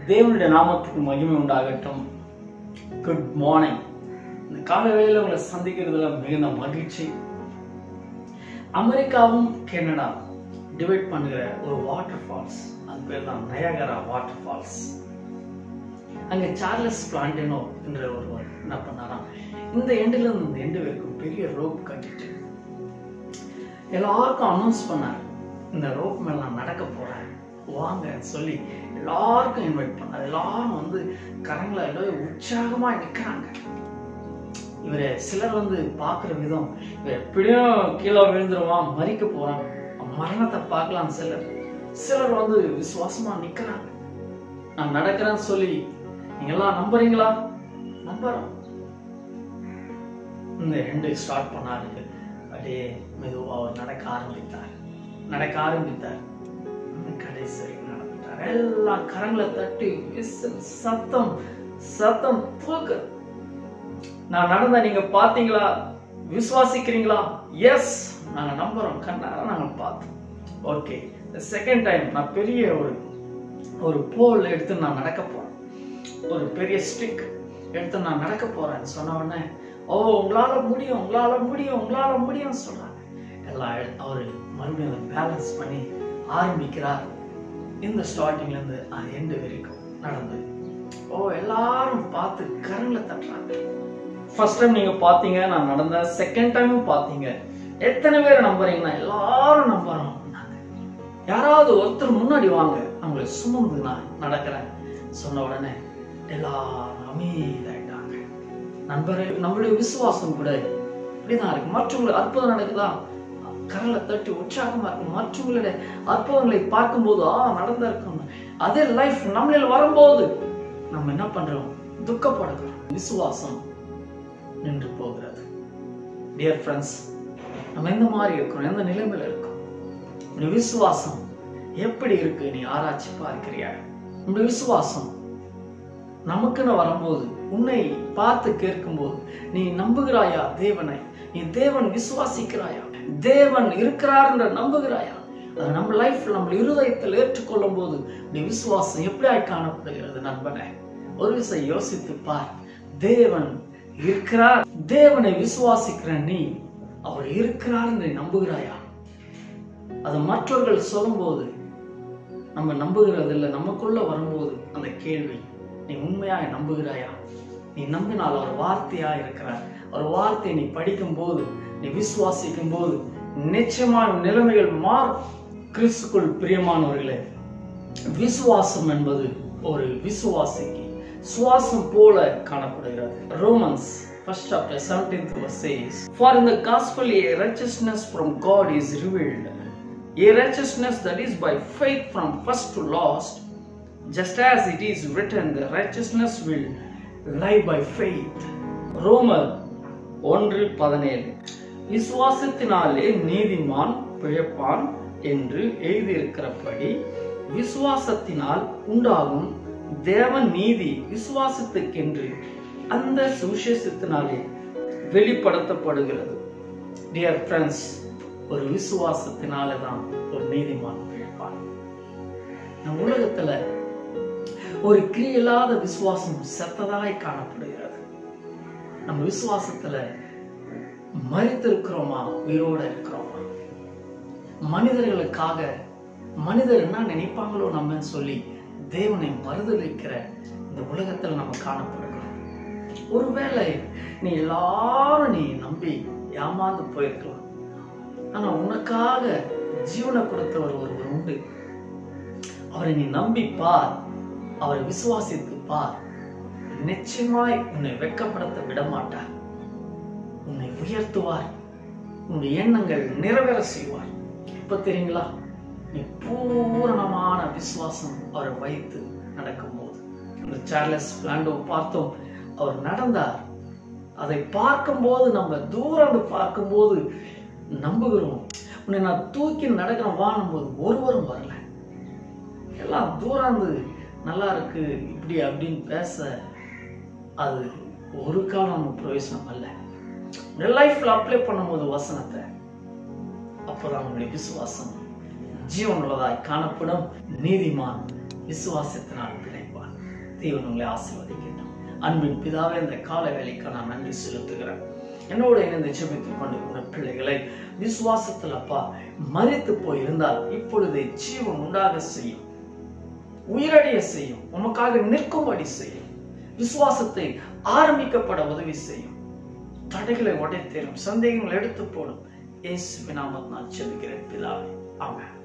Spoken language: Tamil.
தேவனுடைய நாமத்துக்கு மகிமை உண்டாகட்டும் குட் மார்னிங் இந்த கால வேளையில உங்களை சந்திக்கிறதுல மிகுந்த மகிழ்ச்சி அமெரிக்காவும் கனடா டிவைட் பண்ணுகிற ஒரு வாட்டர் ஃபால்ஸ் அது பேர் தான் நயகரா வாட்டர் ஃபால்ஸ் அங்க சார்லஸ் பிளான்டனோ என்ற ஒருவர் என்ன பண்ணாராம் இந்த எண்டுல இருந்து இந்த எண்டு வரைக்கும் பெரிய ரோப் கட்டிட்டு எல்லாருக்கும் அனௌன்ஸ் பண்ணார் இந்த ரோப் மேல நான் நடக்க போறேன் வாங்க சொல்லி எல்லாருக்கும் இன்வைட் பண்ணார் எல்லாரும் வந்து கரங்களை எல்லாம் உற்சாகமா நிக்கிறாங்க இவரை சிலர் வந்து பார்க்குற விதம் இவர் எப்படியும் கீழே விழுந்துருவான் மறிக்க போறான் மரணத்தை பார்க்கலாம் சிலர் சிலர் வந்து விசுவாசமா நிக்கிறாங்க நான் நடக்கிறேன்னு சொல்லி நீங்க எல்லாம் நம்புறீங்களா நம்புறோம் இந்த ரெண்டு ஸ்டார்ட் பண்ணாரு அப்படியே மெதுவா அவர் நடக்க ஆரம்பித்தார் நடக்க ஆரம்பித்தார் அந்த கடைசி வரைக்கும் நடந்துட்டார் எல்லாம் கரங்களை தட்டி விசில் சத்தம் சத்தம் தூக்கு நான் நடந்த நீங்க பாத்தீங்களா விசுவாசிக்கிறீங்களா எஸ் நாங்க நம்புறோம் கண்ணார நாங்க பார்த்தோம் ஓகே செகண்ட் டைம் நான் பெரிய ஒரு ஒரு போல் எடுத்து நான் நடக்க போறேன் ஒரு பெரிய ஸ்டிக் எடுத்து நான் நடக்க போறேன்னு சொன்ன உடனே ஓ உங்களால முடியும் உங்களால முடியும் உங்களால முடியும் சொல்றாங்க எல்லாம் எடு- அவரு மறுபடியும் அதை பேலன்ஸ் பண்ணி ஆரம்பிக்கிறார் இந்த ஸ்டார்டிங்ல இருந்து அது எண்டு வரைக்கும் நடந்து ஓ எல்லாரும் பார்த்து கரங்களை தட்டுறாங்க ஃபர்ஸ்ட் டைம் நீங்க பாத்தீங்க நான் நடந்தேன் செகண்ட் டைமும் பாத்தீங்க எத்தனை பேர் நம்புறீங்கன்னா எல்லாரும் நம்புறோம் யாராவது ஒருத்தர் முன்னாடி வாங்க அவங்களை சுமந்து நான் நடக்கிறேன் சொன்ன உடனே எல்லாரும் அமைதியாயிட்டாங்க நண்பரே நம்மளுடைய விசுவாசம் கூட இப்படிதான் இருக்கு மற்றவங்களுக்கு அற்புதம் நடக்குதா கரலை தட்டி உற்சாகமா இருக்கும் மற்றவங்களுடைய அற்புதங்களை பார்க்கும்போது ஆ நடந்திருக்கும் அதே லைஃப் நம்மளில் வரும்போது நம்ம என்ன பண்றோம் துக்கப்படுகிறோம் விசுவாசம் நின்று போகிறது டியர் ஃப்ரெண்ட்ஸ் நம்ம எந்த மாதிரி இருக்கிறோம் எந்த நிலைமையில இருக்கோம் உன்னுடைய விசுவாசம் எப்படி இருக்கு நீ ஆராய்ச்சி பார்க்கிறியா உன்னுடைய விசுவாசம் நமக்குன்னு வரும்போது உன்னை பார்த்து கேட்கும்போது நீ நம்புகிறாயா தேவனை நீ தேவன் விசுவாசிக்கிறாயா தேவன் இருக்கிறார் என்று நம்புகிறாயா அது நம்ம லைஃப்ல நம்ம இருதயத்தில் ஏற்றுக்கொள்ளும் போது நீ விசுவாசம் எப்படியாய் காணப்படுகிறது நண்பனே ஒரு விஷயம் யோசித்து பார் தேவன் இருக்கிறார் தேவனை விசுவாசிக்கிற நீ அவர் இருக்கிறார் என்று நம்புகிறாயா அது மற்றவர்கள் சொல்லும்போது நம்ம நம்புகிறது இல்லை நமக்குள்ள வரும்போது அந்த கேள்வி நீ உண்மையாய் நம்புகிறாயா நீ நம்பினால் அவர் வார்த்தையா இருக்கிறார் அவர் வார்த்தையை நீ படிக்கும் போது நீ விசுவாசிக்கும் போது நிச்சயமான நிலைமைகள் மாறும் கிறிஸ்துக்குள் பிரியமானவர்களே விசுவாசம் என்பது ஒரு விசுவாசிக்கு சுவாசம் போல காணப்படுகிறது Romans first chapter 17th verse says for in the gospel a righteousness from god is revealed a righteousness that is by faith from first to last just as it is written the righteousness will lie by faith ரோமர் ஒன்று பதினேழு விசுவாசத்தினாலே நீதிமான் பிழைப்பான் என்று எழுதியிருக்கிறபடி விசுவாசத்தினால் உண்டாகும் தேவன் நீதி விசுவாசத்துக்கென்று அந்த சுவிசேஷத்தினாலே வெளிப்படுத்தப்படுகிறது டியர் ஃப்ரெண்ட்ஸ் ஒரு விசுவாசத்தினால தான் ஒரு நீதிமான் பிழைப்பான் நம் உலகத்துல ஒரு கிரியலாத விசுவாசம் செத்ததாய் காணப்படுகிறது நம்ம விசுவாசத்துல மறித்திருக்கிறோமா உயிரோட இருக்கிறோமா மனிதர்களுக்காக மனிதர் என்ன நினைப்பாங்களோ நம்ம சொல்லி தேவனை மறுதளிக்கிற இந்த உலகத்துல நம்ம காணப்படுகிறோம் ஒருவேளை நீ எல்லாரும் நீ நம்பி ஏமாந்து போயிருக்கலாம் ஆனா உனக்காக ஜீவனை கொடுத்தவர் ஒருவர் உண்டு அவரை நீ நம்பி பார் அவரை விசுவாசித்து பார் நிச்சயமாய் உன்னை வெட்கப்படுத்த விட மாட்டார் உன்னை உயர்த்துவார் உன்னுடைய எண்ணங்கள் நிறைவேற செய்வார் இப்ப தெரியுங்களா நீ பூரணமான விசுவாசம் அவரை வைத்து நடக்கும்போது இந்த சார்லஸ் பிளாண்டோ பார்த்தோம் அவர் நடந்தார் அதை பார்க்கும்போது நம்ம தூரம் இருந்து பார்க்கும்போது நம்புகிறோம் உன்னை நான் தூக்கி நடக்கிறேன் வாழும்போது ஒருவரும் வரல எல்லாம் தூராந்து நல்லா இருக்கு இப்படி அப்படின்னு பேச அது ஒரு காலம் நமக்கு பிரயோஜனம் அல்ல லைஃப்ல அப்ளை பண்ணும்போது வசனத்தை அப்போதான் நம்முடைய விசுவாசம் ஜீவனுள்ளதாய் காணப்படும் நீதிமான் விசுவாசத்தினால் கிடைப்பான் தேவன் உங்களை ஆசீர்வதிக்கட்டும் அன்பின் பிதாவே இந்த கால வேலைக்கு நான் நன்றி செலுத்துகிறேன் என்னோட இணைந்து ஜெபித்துக் கொண்டிருக்கிற பிள்ளைகளை விசுவாசத்தில் அப்பா மறித்து போய் இருந்தால் இப்பொழுது ஜீவன் உண்டாக செய்யும் உயிரடைய செய்யும் உமக்காக நிற்கும்படி செய்யும் விசுவாசத்தை ஆரம்பிக்கப்பட உதவி செய்யும் தடைகளை உடைத்தேரும் சந்தேகங்கள் எடுத்து போடும் இயேசுவின் நாமத்தில் நான் ஜெபிக்கிறேன் பிதாவே ஆமென்